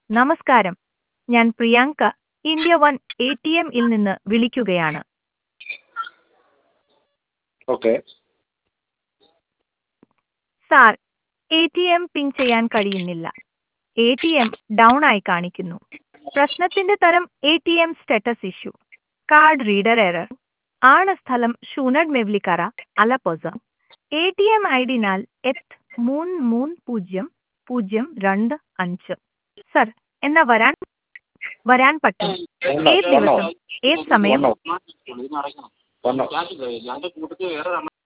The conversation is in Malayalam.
നമസ്കാരം ഞാൻ Priyanka India one A T എമ്മിൽ നിന്ന് വിളിക്കുകയാണ് okay sir A T M pin ചെയ്യാൻ കഴിയുന്നില്ല എ ടി എം ഡൗൺ ആയി കാണിക്കുന്നു പ്രശ്നത്തിന്റെ തരം A T M status issue card reader error ആണ് സ്ഥലം ഷൂനഡ് മെവ്ലിക്കറ അലപ്പൊസ എ ടി എം ഐ ഡിനാൽ എത്ത് മൂന്ന് മൂന്ന് പൂജ്യം പൂജ്യം രണ്ട് അഞ്ച് സർ എന്നാ വരാൻ വരാൻ പറ്റും ഏത് ദിവസം ഏത് സമയം വന്നോ വന്നോ